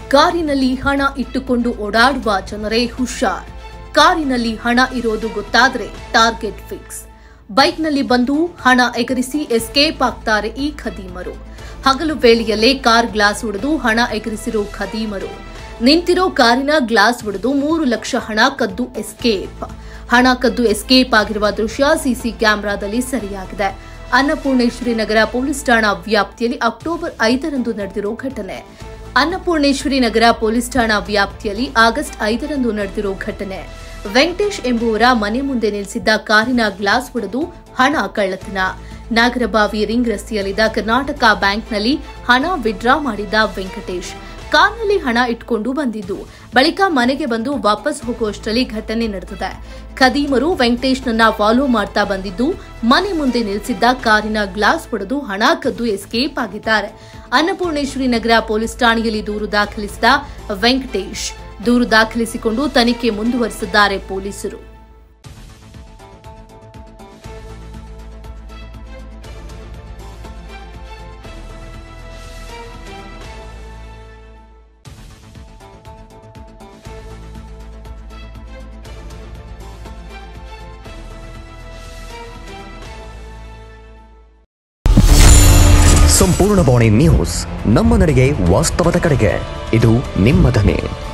ಕಾರಿನಲ್ಲಿ ಹಣ ಇಟ್ಟುಕೊಂಡು ಓಡಾಡುವ ಜನರೇ ಹುಷಾರ್ ಕಾರಿನಲ್ಲಿ ಹಣ ಇರೋದು ಗೊತ್ತಾದ್ರೆ ಟಾರ್ಗೆಟ್ ಫಿಕ್ಸ್ ಬೈಕ್ನಲ್ಲಿ ಬಂದು ಹಣ ಎಗರಿಸಿ ಎಸ್ಕೇಪ್ ಆಗ್ತಾರೆ ಈ ಖದೀಮರು ಹಗಲು ವೇಳೆಯಲ್ಲೇ ಕಾರ್ ಗ್ಲಾಸ್ ಒಡೆದು ಹಣ ಎಗರಿಸಿರೋ ಖದೀಮರು ನಿಂತಿರೋ ಕಾರಿನ ಗ್ಲಾಸ್ ಒಡೆದು ಮೂರು ಲಕ್ಷ ಹಣ ಕದ್ದು ಎಸ್ಕೇಪ್ ಹಣ ಕದ್ದು ಎಸ್ಕೇಪ್ ಆಗಿರುವ ದೃಶ್ಯ ಸಿಸಿ ಕ್ಯಾಮೆರಾದಲ್ಲಿ ಸೆರೆಯಾಗಿದೆ ಅನ್ನಪೂರ್ಣೇಶ್ವರಿ ನಗರ ಪೊಲೀಸ್ ಠಾಣಾ ವ್ಯಾಪ್ತಿಯಲ್ಲಿ ಅಕ್ಟೋಬರ್ ಐದರಂದು ನಡೆದಿರೋ ಘಟನೆ ಅನ್ನಪೂರ್ಣೇಶ್ವರಿ ನಗರ ಪೊಲೀಸ್ ಠಾಣಾ ವ್ಯಾಪ್ತಿಯಲ್ಲಿ ಆಗಸ್ಟ್ ಐದರಂದು ನಡೆದಿರೋ ಘಟನೆ ವೆಂಕಟೇಶ್ ಎಂಬುವರ ಮನೆ ಮುಂದೆ ನಿಲ್ಲಿಸಿದ್ದ ಕಾರಿನ ಗ್ಲಾಸ್ ಒಡೆದು ಹಣ ಕಳ್ಳತನ ನಾಗರಬಾವಿ ರಿಂಗ್ ರಸ್ತೆಯಲ್ಲಿದ್ದ ಕರ್ನಾಟಕ ಬ್ಯಾಂಕ್ನಲ್ಲಿ ಹಣ ವಿಡ್ರಾ ಮಾಡಿದ್ದ ವೆಂಕಟೇಶ್ ಕಾರ್ನಲ್ಲಿ ಹಣ ಇಟ್ಕೊಂಡು ಬಂದಿದ್ದು ಬಳಿಕ ಮನೆಗೆ ಬಂದು ವಾಪಸ್ ಹೋಗುವಷ್ಟರಲ್ಲಿ ಘಟನೆ ನಡೆದಿದೆ ಖದೀಮರು ವೆಂಕಟೇಶ್ನನ್ನ ಫಾಲೋ ಮಾಡ್ತಾ ಬಂದಿದ್ದು ಮನೆ ಮುಂದೆ ನಿಲ್ಲಿಸಿದ್ದ ಕಾರಿನ ಗ್ಲಾಸ್ ಹೊಡೆದು ಹಣ ಕದ್ದು ಎಸ್ಕೇಪ್ ಆಗಿದ್ದಾರೆ ಅನ್ನಪೂರ್ಣೇಶ್ವರಿ ನಗರ ಪೊಲೀಸ್ ಠಾಣೆಯಲ್ಲಿ ದೂರು ದಾಖಲಿಸಿದ ವೆಂಕಟೇಶ್ ದೂರು ದಾಖಲಿಸಿಕೊಂಡು ತನಿಖೆ ಮುಂದುವರೆಸಿದ್ದಾರೆ ಪೊಲೀಸರು ಸಂಪೂರ್ಣ ಬಾಣಿ ನ್ಯೂಸ್ ನಮ್ಮ ನಡೆಗೆ ವಾಸ್ತವದ ಕಡೆಗೆ ಇದು ನಿಮ್ಮ ಧ್ವನಿ